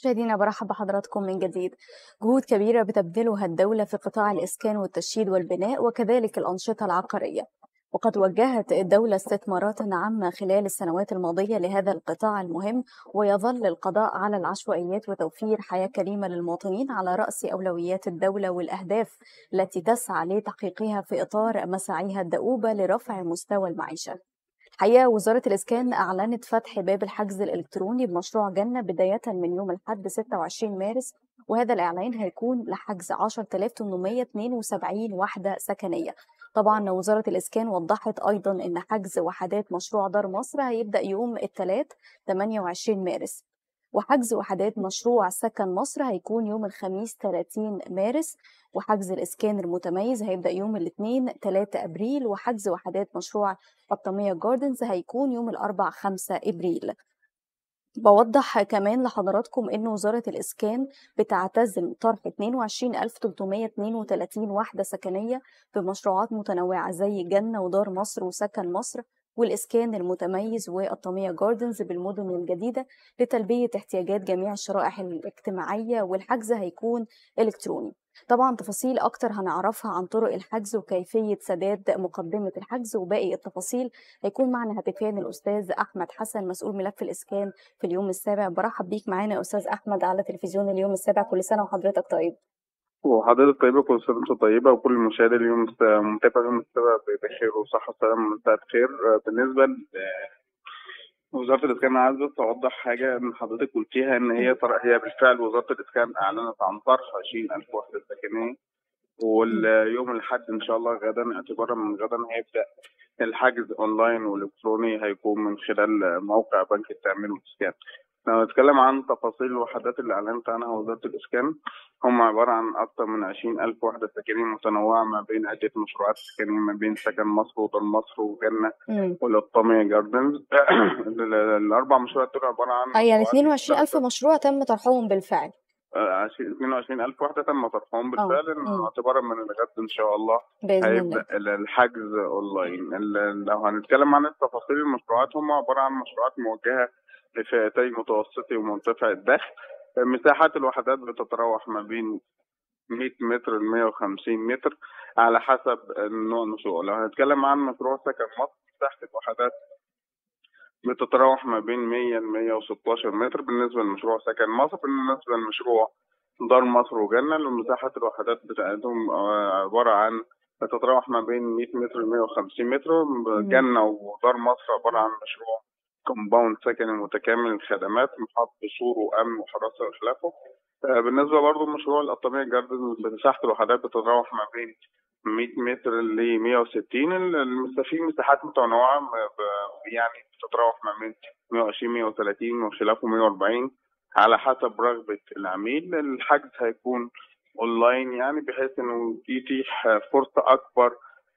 مشاهدينا برحب بحضراتكم من جديد جهود كبيرة بتبذلها الدولة في قطاع الإسكان والتشييد والبناء وكذلك الأنشطة العقارية وقد وجهت الدولة استثمارات عامة خلال السنوات الماضية لهذا القطاع المهم ويظل القضاء على العشوائيات وتوفير حياة كريمة للمواطنين على رأس أولويات الدولة والأهداف التي تسعى لتحقيقها في إطار مساعيها الدؤوبة لرفع مستوى المعيشة حقيقة وزارة الإسكان أعلنت فتح باب الحجز الإلكتروني بمشروع جنة بداية من يوم الأحد 26 مارس وهذا الإعلان هيكون لحجز 10872 وحدة سكنية طبعا وزارة الإسكان وضحت أيضا أن حجز وحدات مشروع دار مصر هيبدأ يوم الثلاث 28 مارس وحجز وحدات مشروع سكن مصر هيكون يوم الخميس 30 مارس وحجز الإسكان المتميز هيبدأ يوم الاثنين 3 أبريل وحجز وحدات مشروع الطمية جاردنز هيكون يوم الأربع 5 إبريل بوضح كمان لحضراتكم ان وزاره الاسكان بتعتزم طرح 22332 وحده سكنيه في مشروعات متنوعه زي جنه ودار مصر وسكن مصر والإسكان المتميز والطمية جاردنز بالمدن الجديدة لتلبية احتياجات جميع الشرائح الاجتماعية والحجز هيكون إلكتروني طبعا تفاصيل أكتر هنعرفها عن طرق الحجز وكيفية سداد مقدمة الحجز وباقي التفاصيل هيكون معنا هاتفيا الأستاذ أحمد حسن مسؤول ملف الإسكان في اليوم السابع برحب بيك معانا يا أستاذ أحمد على تلفزيون اليوم السابع كل سنة وحضرتك طيب وحضرتك طيبة كل سنة وانت طيبة وكل مشاهدي اليوم متابع اليوم السابع بخير وصحة وسلامة ومساء خير بالنسبة وزارة الإسكان عايز بس أوضح حاجة إن حضرتك قلتيها إن هي طر... هي بالفعل وزارة الإسكان أعلنت عن طرح 20000 وحدة سكنية واليوم الأحد إن شاء الله غدا اعتبارا من غدا هيبدأ الحجز أونلاين والإلكتروني هيكون من خلال موقع بنك التأمين والإسكان. لو نتكلم عن تفاصيل الوحدات اللي أعلنت عنها وزارة الإسكان هم عبارة عن أكثر من عشرين ألف وحدة سكنية متنوعة ما بين عدة مشروعات سكنية ما بين سكن مصر ودار مصر وجنة والقطامية جاردنز الأربع مشروعات دول عبارة عن أي يعني 22000 مشروع تم طرحهم بالفعل 22000 وحدة تم طرحهم بالفعل اعتبارا من الغد إن شاء الله بإذن هيبدأ الحجز أونلاين لو هنتكلم عن التفاصيل المشروعات هم عبارة عن مشروعات موجهة لفئتي متوسطي ومنتفع الدخل مساحات الوحدات بتتراوح ما بين 100 متر ل 150 متر على حسب نوع المشروع لو هنتكلم عن مشروع سكن مصر مساحة الوحدات بتتراوح ما بين 100 ل 116 متر بالنسبة لمشروع سكن مصر بالنسبة لمشروع دار مصر وجنة مساحات الوحدات بتاعتهم عبارة عن بتتراوح ما بين 100 متر ل 150 متر جنة ودار مصر عبارة عن مشروع كومباوند سكني متكامل الخدمات محاط بسور وامن وحراسه وخلافه بالنسبه برضه لمشروع القطاميه جاردن مساحه الوحدات بتتراوح ما بين 100 متر ل 160 في مساحات متنوعه يعني بتتراوح ما بين 120 130 وخلافه 140 على حسب رغبه العميل الحجز هيكون اونلاين يعني بحيث انه يتيح فرصه اكبر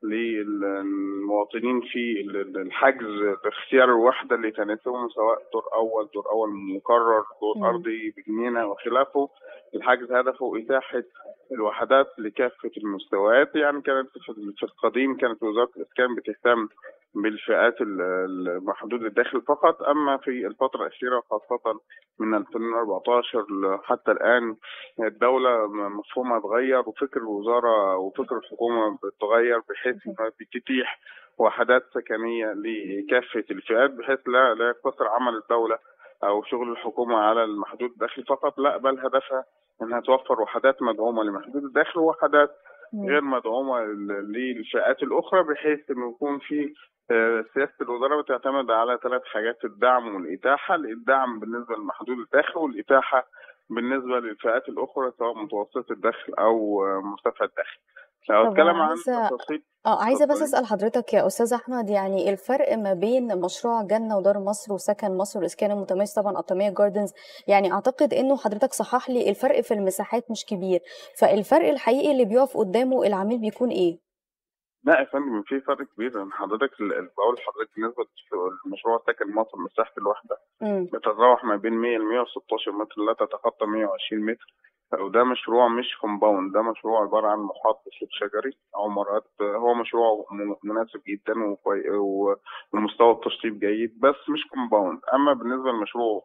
للمواطنين في الحجز باختيار الوحده اللي تناسبهم سواء دور اول دور اول مكرر دور ارضي بجنينه وخلافه الحجز هدفه اتاحه الوحدات لكافه المستويات يعني كانت في القديم كانت وزاره الاسكان بتهتم بالفئات المحدود الدخل فقط اما في الفتره الاخيره خاصه من 2014 حتى الان الدوله مفهومها اتغير وفكر الوزاره وفكر الحكومه بتغير بحيث انها بتتيح وحدات سكنيه لكافه الفئات بحيث لا لا يقتصر عمل الدوله او شغل الحكومه على المحدود الدخل فقط لا بل هدفها انها توفر وحدات مدعومه لمحدود الدخل ووحدات غير مدعومه للفئات الاخرى بحيث انه يكون في سياسه الوزاره بتعتمد على ثلاث حاجات الدعم والاتاحه الدعم بالنسبه لمحدود الدخل والاتاحه بالنسبه للفئات الاخرى سواء متوسط الدخل او مرتفع الدخل لو اتكلم عن تفاصيل اه عايزه بس اسال حضرتك يا استاذ احمد يعني الفرق ما بين مشروع جنه ودار مصر وسكن مصر والاسكان المتميز طبعا قطاميه جاردنز يعني اعتقد انه حضرتك صحح لي الفرق في المساحات مش كبير فالفرق الحقيقي اللي بيقف قدامه العميل بيكون ايه؟ لا يا فندم في فرق كبير ان حضرتك بقول لحضرتك بالنسبه لمشروع سكن مصر مساحه الوحده بتتراوح ما بين 100 ل 116 متر لا تتخطى 120 متر وده مشروع مش كومباوند ده مشروع عباره عن محاط بسور شجري عمارات هو مشروع مناسب جدا ومستوى التشطيب جيد بس مش كومباوند اما بالنسبه لمشروع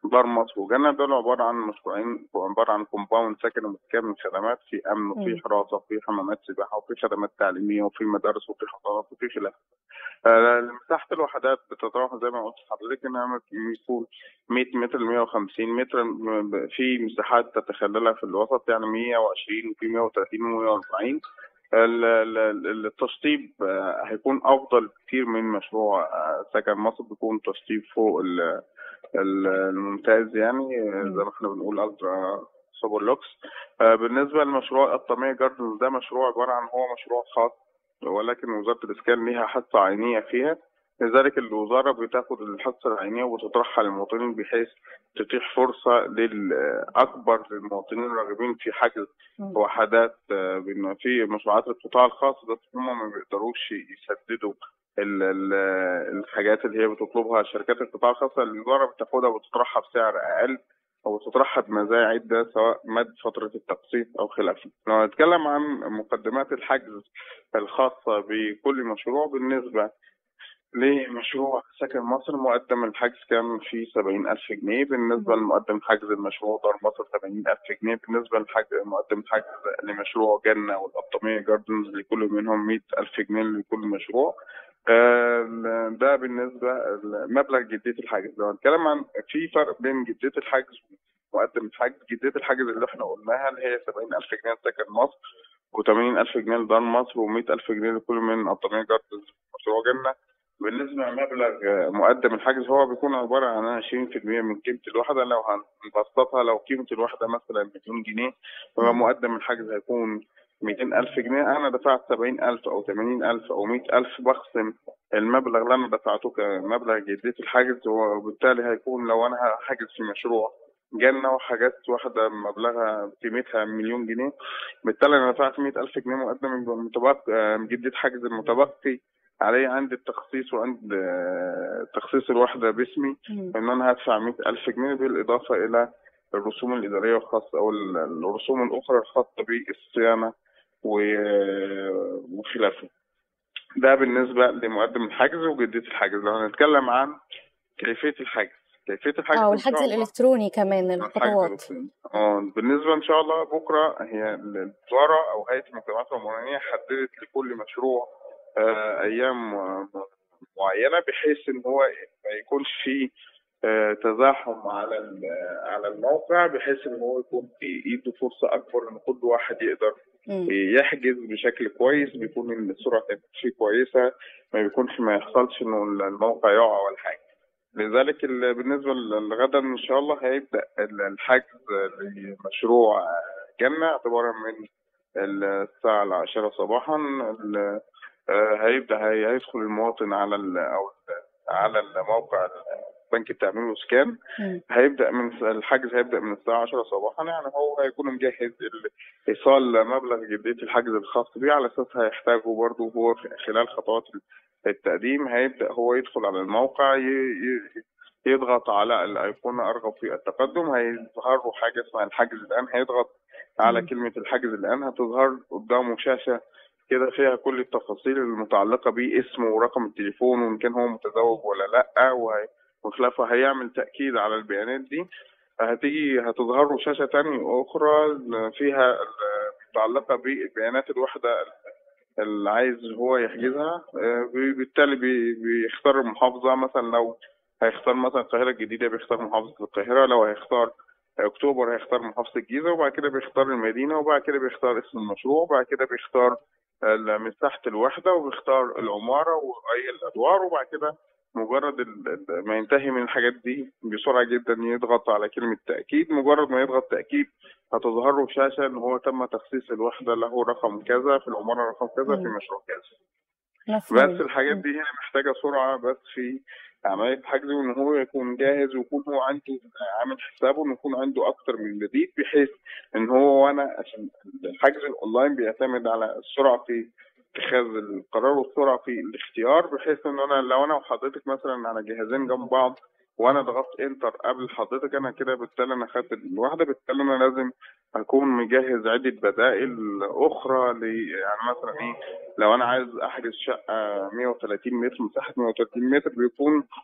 دار مصر وجنة دول عبارة عن مشروعين عبارة عن كومباوند سكن متكامل خدمات في أمن وفي مم. حراسة وفي حمامات سباحة وفي خدمات تعليمية وفي مدارس وفي حضانات وفي خلافه. آه، مساحة الوحدات بتتراوح زي ما قلت لحضرتك إنها ممكن يكون 100 متر ل 150 متر م- في مساحات تتخللها في الوسط يعني 120 وفي 130 و140 ال- ال- ال- التشطيب آه، هيكون افضل كتير من مشروع آه، سكن مصر بيكون تشطيب فوق ال- ال- الممتاز يعني آه، زي ما احنا بنقول الترا سوبر لوكس آه، بالنسبه لمشروع الطمية جاردنز ده مشروع عباره عن هو مشروع خاص ولكن وزاره الاسكان ليها حصه عينيه فيها لذلك الوزاره بتاخد الحصه العينيه وتطرحها للمواطنين بحيث تتيح فرصه للاكبر للمواطنين الراغبين في حجز مم. وحدات آه، بما في مشروعات القطاع الخاص بس هم ما بيقدروش يسددوا ال- ال- الحاجات اللي هي بتطلبها شركات القطاع الخاص الوزاره بتاخدها وتطرحها بسعر اقل او تطرحها بمزايا عده سواء مد فتره التقسيط او خلافه. لو هنتكلم عن مقدمات الحجز الخاصه بكل مشروع بالنسبه لمشروع سكن مصر مقدم الحجز كان في سبعين ألف جنيه بالنسبة لمقدم حجز المشروع دار مصر ثمانين ألف جنيه بالنسبة لحجز مقدم حجز لمشروع جنة والأبطمية جاردنز لكل منهم مئة ألف جنيه لكل مشروع آه، ده بالنسبة لمبلغ جدية الحجز لو هنتكلم عن في فرق بين جدية الحجز ومقدم الحجز جدية الحجز اللي احنا قلناها اللي هي سبعين ألف جنيه لسكن مصر وثمانين ألف جنيه لدار مصر ومئة ألف جنيه لكل من أبطمية جاردنز مشروع جنة بالنسبة لمبلغ آه، مقدم الحجز هو بيكون عبارة عن 20% من قيمة الوحدة لو هنبسطها لو قيمة الوحدة مثلا مليون جنيه فهو مقدم الحجز هيكون 200 ألف جنيه أنا دفعت 70 ألف أو 80 ألف أو 100 ألف بخصم المبلغ اللي أنا دفعته كمبلغ جدية الحجز وبالتالي هيكون لو أنا هحجز في مشروع جنة وحجزت واحدة مبلغها قيمتها مليون جنيه بالتالي أنا دفعت 100 ألف جنيه مقدم المتبقي آه، جدية حجز المتبقي علي عندي التخصيص وعند آه، تخصيص الوحدة باسمي مم. إن أنا هدفع مئة ألف جنيه بالإضافة إلى الرسوم الإدارية الخاصة أو ال- الرسوم الأخرى الخاصة بالصيانة و- وخلافه ده بالنسبة لمقدم الحجز وجدية الحجز لو هنتكلم عن كيفية الحجز كيفية الحجز اه إن والحجز شاء الله- الإلكتروني كمان الحجز الخطوات الإلكتروني. اه بالنسبة إن شاء الله بكرة هي الوزارة أو هيئة المجتمعات العمرانية حددت لكل مشروع آه، أيام آه، معينة بحيث إن هو ما يكونش فيه آه، تزاحم على ال- على الموقع بحيث إن هو يكون في إيده فرصة أكبر إن كل واحد يقدر مم. يحجز بشكل كويس بيكون السرعة فيه كويسة ما بيكونش ما يحصلش إنه الموقع يقع ولا حاجة. لذلك ال- بالنسبة لغدا إن شاء الله هيبدأ ال- الحجز لمشروع جنة اعتبارا من الساعة العاشرة صباحا ال- آه، هيبدأ هي- هيدخل المواطن على ال أو ال- على الموقع بنك التأمين والإسكان مم. هيبدأ من الحجز هيبدأ من الساعة 10 صباحا يعني هو هيكون مجهز ال- إيصال مبلغ جدية الحجز الخاص بيه على أساس هيحتاجه برضه هو خلال خطوات التقديم هيبدأ هو يدخل على الموقع ي- ي- يضغط على الأيقونة أرغب في التقدم هيظهر له حاجة اسمها الحجز الآن هيضغط على مم. كلمة الحجز الآن هتظهر قدامه شاشة كده فيها كل التفاصيل المتعلقة باسمه ورقم التليفون وإن كان هو متزوج ولا لأ وهي- وخلافه هيعمل تأكيد على البيانات دي هتيجي هتظهر له شاشة تانية أخرى فيها متعلقة ببيانات الوحدة اللي عايز هو يحجزها آه، بي- بالتالي بي- بيختار المحافظة مثلا لو هيختار مثلا القاهرة الجديدة بيختار محافظة القاهرة لو هيختار أكتوبر هيختار محافظة الجيزة وبعد كده بيختار المدينة وبعد كده بيختار اسم المشروع وبعد كده بيختار ال- مساحة الوحدة وبيختار العمارة وأي الأدوار وبعد كده مجرد ال- ال- ما ينتهي من الحاجات دي بسرعة جدا يضغط على كلمة تأكيد مجرد ما يضغط تأكيد هتظهر له شاشة إن هو تم تخصيص الوحدة له رقم كذا في العمارة رقم كذا في مم. مشروع كذا مفهوم بس الحاجات مم. دي هي محتاجة سرعة بس في عملية الحجز وإن هو يكون جاهز ويكون هو عنده عامل حسابه إنه يكون عنده أكتر من بديل بحيث إن هو وأنا عشان الحجز الأونلاين بيعتمد على السرعة في اتخاذ القرار والسرعة في الاختيار بحيث إن أنا لو أنا وحضرتك مثلا على جهازين جنب بعض وأنا ضغطت انتر قبل حضرتك أنا كده بالتالي أنا خدت الواحدة بالتالي أنا لازم أكون مجهز عدة بدائل أخرى ل يعني مثلا إيه لو انا عايز احجز شقه 130 متر مساحه 130 متر بيكون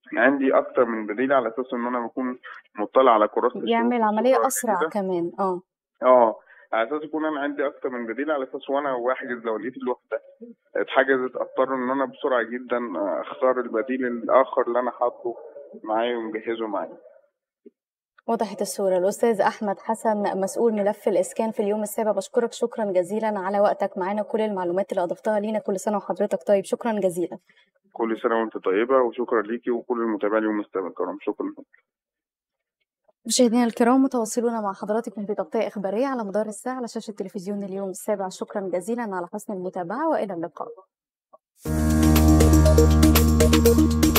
عندي اكتر من بديل على اساس ان انا بكون مطلع على كراسه الشروط يعمل عملية والصورة أسرع الجديدة. كمان اه اه على اساس يكون انا عندي اكتر من بديل على اساس وانا واحجز لو لقيت الوحده اتحجزت اضطر ان انا بسرعه جدا اختار البديل الاخر اللي انا حاطه معايا ومجهزه معايا وضحت الصورة الأستاذ أحمد حسن مسؤول ملف الإسكان في اليوم السابع بشكرك شكرا جزيلا على وقتك معنا كل المعلومات اللي أضفتها لينا كل سنة وحضرتك طيب شكرا جزيلا كل سنه وانت طيبه وشكرا ليكي وكل المتابعين اليوم السابع الكرام شكرا مشاهدينا الكرام متواصلون مع حضراتكم في تغطية إخبارية على مدار الساعة على شاشة تلفزيون اليوم السابع شكرا جزيلا على حسن المتابعة وإلى اللقاء